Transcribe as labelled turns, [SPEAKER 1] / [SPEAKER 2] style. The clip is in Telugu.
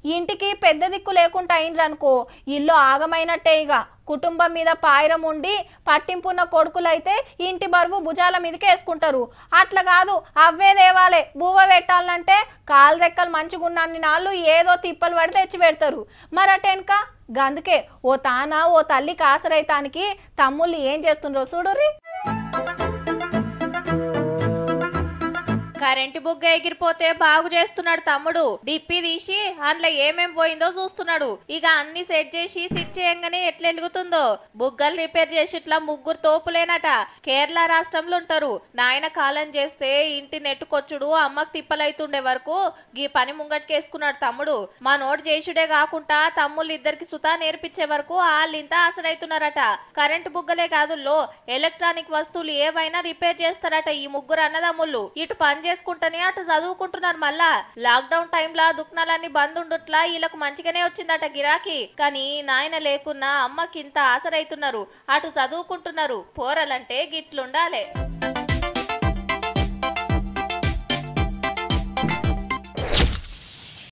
[SPEAKER 1] ఇంటికి పెద్ద దిక్కు లేకుండా అయిండ్రనుకో ఇల్లు ఆగమైనట్టే ఇక కుటుంబం మీద పాయిరం ఉండి పట్టింపున్న కొడుకులైతే ఇంటి బరువు భుజాల మీదకి వేసుకుంటారు అట్లా కాదు అవే దేవాలే బువ్వ పెట్టాలంటే కాలు రెక్కలు మంచిగున్నన్ని నాళ్ళు ఏదో తిప్పలు పడి తెచ్చి పెడతారు మరటెనక గందుకే ఓ తాన ఓ తల్లి కాసరైతానికి తమ్ముళ్ళు ఏం చేస్తుండ్రో చూడుర్రి
[SPEAKER 2] కరెంటు బుగ్గ ఎగిరిపోతే బాగు చేస్తున్నాడు తమ్ముడు డిప్పి తీసి అందులో ఏమేం పోయిందో చూస్తున్నాడు ఇక అన్ని సెట్ చేసి సిట్ చేయంగానే ఎట్లా వెలుగుతుందో బుగ్గలు రిపేర్ చేసి ఇట్లా ముగ్గురు తోపులేనట కేరళ రాష్ట్రంలో ఉంటారు నాయన కాలం చేస్తే ఇంటి నెట్టుకొచ్చుడు అమ్మకు తిప్పలైతుండే వరకు గీ పని ముంగట్కేసుకున్నాడు తమ్ముడు మా నోటు చేసుడే కాకుండా తమ్ముళ్ళు ఇద్దరికి సుతా నేర్పించే వరకు వాళ్ళింత ఆసరైతున్నారట కరెంటు బుగ్గలే కాదు లో ఎలక్ట్రానిక్ వస్తువులు ఏవైనా రిపేర్ చేస్తారట ఈ ముగ్గురు అన్నదమ్ముళ్ళు ఇటు పని చేసుకుంటేనే అటు చదువుకుంటున్నారు మళ్ళా లాక్డౌన్ టైంలా దుకాణాలన్నీ బంద్ ఉండుట్లా వీళ్ళకు మంచిగానే వచ్చిందట గిరాకీ కానీ నాయన లేకున్నా అమ్మకి ఇంత ఆసరైతున్నారు అటు చదువుకుంటున్నారు పోరలంటే గిట్లుండాలే